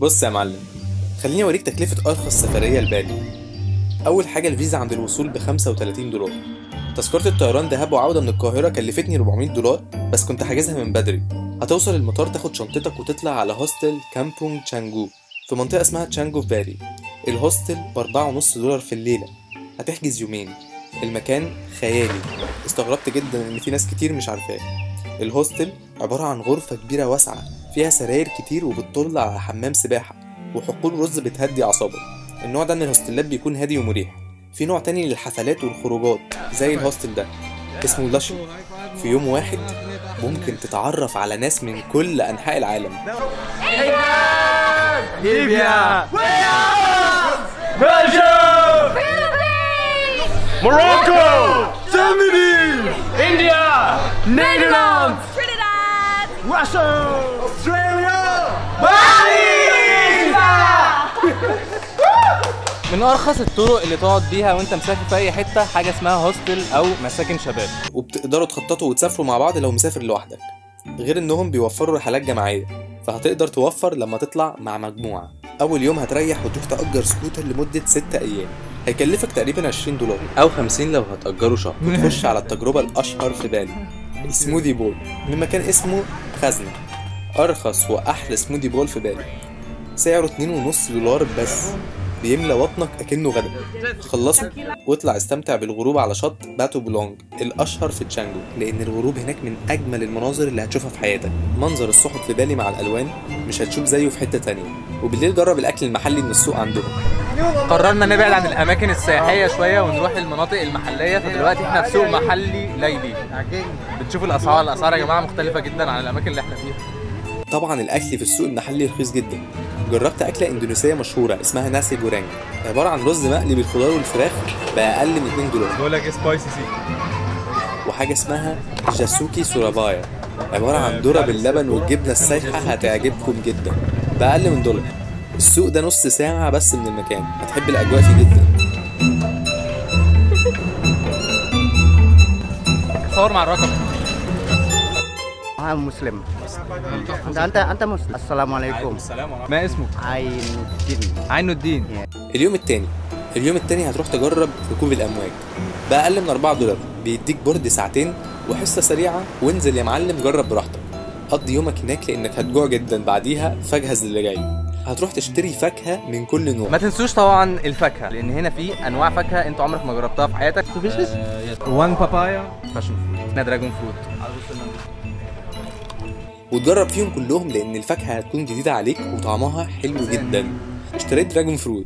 بص يا معلم خليني اوريك تكلفة ارخص سفرية لبالي اول حاجة الفيزا عند الوصول ب 35 دولار تذكرة الطيران ذهاب وعودة من القاهرة كلفتني 400 دولار بس كنت حاجزها من بدري هتوصل المطار تاخد شنطتك وتطلع على هوستل كامبونج تشانجو في منطقة اسمها تشانجو في بالي الهوستل بأربعة ونص دولار في الليلة هتحجز يومين المكان خيالي استغربت جدا ان في ناس كتير مش عارفاه الهوستل عبارة عن غرفة كبيرة واسعة فيها سراير كتير وبتطل على حمام سباحة وحقول رز بتهدي أعصابك النوع ده من الهوستلات بيكون هادي ومريح في نوع تاني للحفلات والخروجات زي الهوستل ده اسمه لاشي في يوم واحد ممكن تتعرف على ناس من كل أنحاء العالم ليبيا بلجيوم موروكو جيرماني انديا نيدرلاند Trinidad! روسيا استراليا بالي من ارخص الطرق اللي تقعد بيها وانت مسافر في اي حته حاجه اسمها هوستل او مساكن شباب وبتقدروا تخططوا وتسافروا مع بعض لو مسافر لوحدك غير انهم بيوفروا رحلات جماعيه فهتقدر توفر لما تطلع مع مجموعه اول يوم هتريح وتروح تأجر سكوتر لمدة 6 ايام هيكلفك تقريبا 20 دولار او 50 لو هتأجره شهر وتخش على التجربة الاشهر في بالي السموذي بول من مكان اسمه خزنة ارخص واحلى سموذي بول في بالي سعره 2.5 دولار بس بيملى بطنك اكنه غدا خلصه واطلع استمتع بالغروب على شط باتو بلونج الاشهر في تشانجو لان الغروب هناك من اجمل المناظر اللي هتشوفها في حياتك منظر السحب في بالي مع الالوان مش هتشوف زيه في حته تانية وبالليل جرب الاكل المحلي من السوق عندهم قررنا نبعد عن الاماكن السياحيه شويه ونروح للمناطق المحليه فدلوقتي احنا في سوق محلي ليلي بتشوفوا الاسعار الاسعار يا جماعه مختلفه جدا عن الاماكن اللي احنا فيها طبعا الاكل في السوق المحلي رخيص جدا جربت اكله اندونيسيه مشهوره اسمها ناسي جورانج عباره عن رز مقلي بالخضار والفراخ باقل من 2 دولار بقول لك سبايسي سي وحاجه اسمها جاسوكي سورابايا عباره عن ذره باللبن والجبنه السايحه هتعجبكم جدا باقل من دولار السوق ده نص ساعه بس من المكان هتحب الاجواء فيه جدا صور مع الرقم أنا مسلم أنت أنت أنت مسلم السلام عليكم ما اسمه عين الدين عين الدين اليوم التاني اليوم التاني هتروح تجرب ركوب الامواج باقل من 4 دولار بيديك بورد ساعتين وحصه سريعه وانزل يا معلم جرب براحتك قضي يومك هناك لانك هتجوع جدا بعديها فجهز للي جاي هتروح تشتري فاكهه من كل نوع ما تنسوش طبعا الفاكهه لان هنا في انواع فاكهه انت عمرك ما جربتها في حياتك وان بابايا باشن فروت هنا دراجون فروت وتجرب فيهم كلهم لان الفاكهه هتكون جديده عليك وطعمها حلو جدا اشتريت دراجون فروت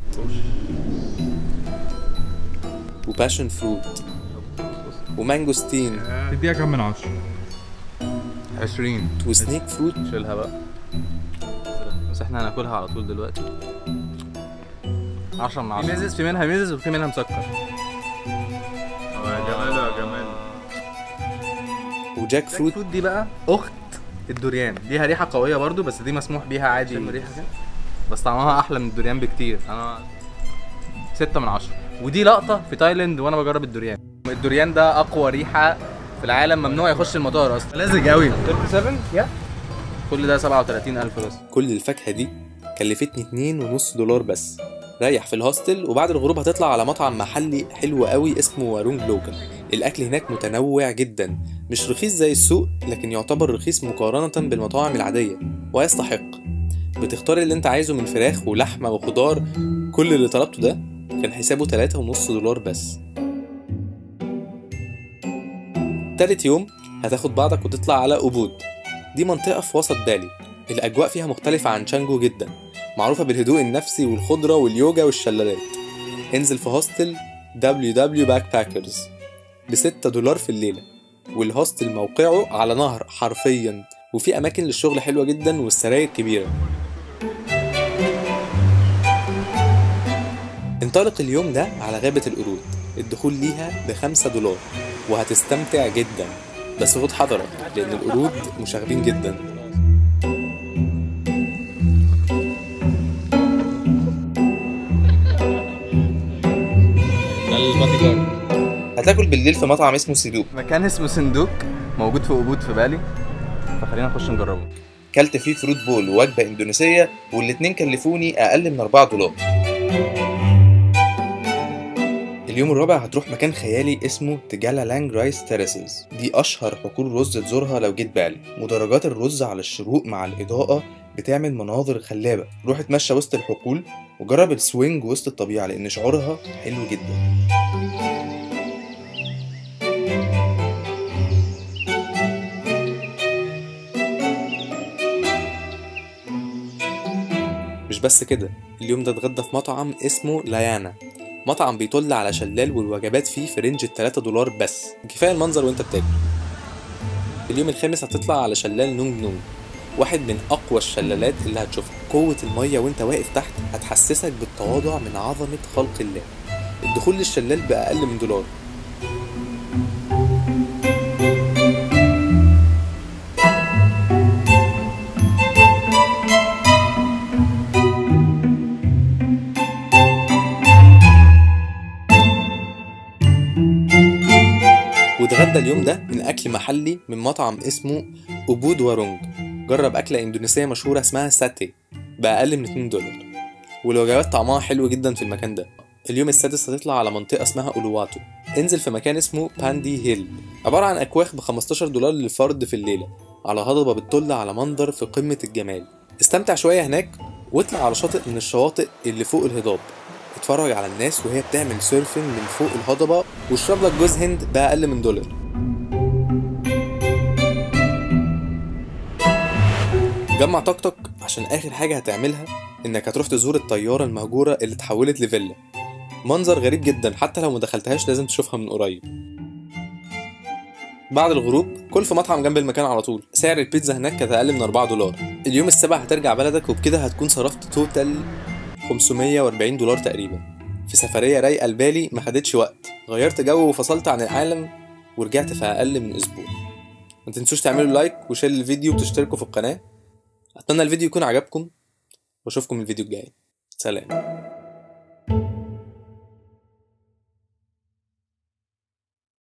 وباشن فروت ومانجوستين تديها كام من عشرة 20 وسنيك فروت شيلها بقى بس احنا هناكلها على طول دلوقتي 10 من 10 في ميزز في منها ميزز وفي منها مسكر يا جمال يا جمال وجاك فروت فروت دي بقى اخت الدوريان ليها ريحه قويه برضو بس دي مسموح بيها عادي شم ريحه كده بس طعمها احلى من الدوريان بكتير انا 6 من 10 ودي لقطه في تايلاند وانا بجرب الدوريان الدوريان ده اقوى ريحه في العالم ممنوع يخش المطار اصلا لازق قوي 37 يا كل ده 37000 بس كل الفاكهه دي كلفتني اتنين ونص دولار بس ريح في الهوستل وبعد الغروب هتطلع على مطعم محلي حلو قوي اسمه وارونج لوكال الاكل هناك متنوع جدا مش رخيص زي السوق لكن يعتبر رخيص مقارنة بالمطاعم العادية ويستحق بتختار اللي انت عايزه من فراخ ولحمة وخضار كل اللي طلبته ده كان حسابه تلاتة ونص دولار بس تالت يوم هتاخد بعضك وتطلع على أوبود دي منطقة في وسط بالي الأجواء فيها مختلفة عن تشانجو جدا معروفة بالهدوء النفسي والخضرة واليوجا والشلالات انزل في هوستل WW Backpackers بستة دولار في الليلة والهوستل موقعه على نهر حرفيا وفي أماكن للشغل حلوة جدا والسراير كبيرة انطلق اليوم ده على غابة القرود الدخول ليها بخمسة دولار وهتستمتع جدا بس خد حذرك لأن القرود مشاغبين جدا البادي جارد هتاكل بالليل في مطعم اسمه سيلوب مكان اسمه صندوق موجود في أبود في بالي فخلينا نخش نجربه كلت فيه فروت بول ووجبة إندونيسية والاتنين كلفوني أقل من 4 دولار اليوم الرابع هتروح مكان خيالي اسمه تجالا لانج رايس تيراسز دي أشهر حقول رز تزورها لو جيت بالي مدرجات الرز على الشروق مع الإضاءة بتعمل مناظر خلابة روح اتمشى وسط الحقول وجرب السوينج وسط الطبيعة لأن شعورها حلو جدا مش بس كده اليوم ده اتغدى في مطعم اسمه لايانا مطعم بيطل على شلال والوجبات فيه في رينج ال 3 دولار بس كفايه المنظر وانت بتاكل اليوم الخامس هتطلع على شلال نونج نونج واحد من اقوى الشلالات اللي هتشوفها قوة المية وانت واقف تحت هتحسسك بالتواضع من عظمة خلق الله الدخول للشلال بأقل من دولار واتغدى اليوم ده من أكل محلي من مطعم اسمه أبود وارونج جرب أكلة إندونيسية مشهورة اسمها ساتي بأقل من 2 دولار والوجبات طعمها حلو جدا في المكان ده اليوم السادس هتطلع على منطقة اسمها أولواتو انزل في مكان اسمه باندي هيل عبارة عن أكواخ ب 15 دولار للفرد في الليلة على هضبة بتطل على منظر في قمة الجمال استمتع شوية هناك واطلع على شاطئ من الشواطئ اللي فوق الهضاب اتفرج على الناس وهي بتعمل سيرفنج من فوق الهضبة واشرب لك جوز هند بأقل من دولار جمع طاقتك عشان آخر حاجة هتعملها إنك هتروح تزور الطيارة المهجورة اللي اتحولت لفيلا منظر غريب جدا حتى لو ما دخلتهاش لازم تشوفها من قريب بعد الغروب كل في مطعم جنب المكان على طول سعر البيتزا هناك كانت أقل من 4 دولار اليوم السابع هترجع بلدك وبكده هتكون صرفت توتال 540 دولار تقريبا في سفرية رايقة لبالي ما خدتش وقت غيرت جو وفصلت عن العالم ورجعت في أقل من أسبوع ما تنسوش تعملوا لايك وشير الفيديو وتشتركوا في القناة أتمنى الفيديو يكون عجبكم وأشوفكم الفيديو الجاي سلام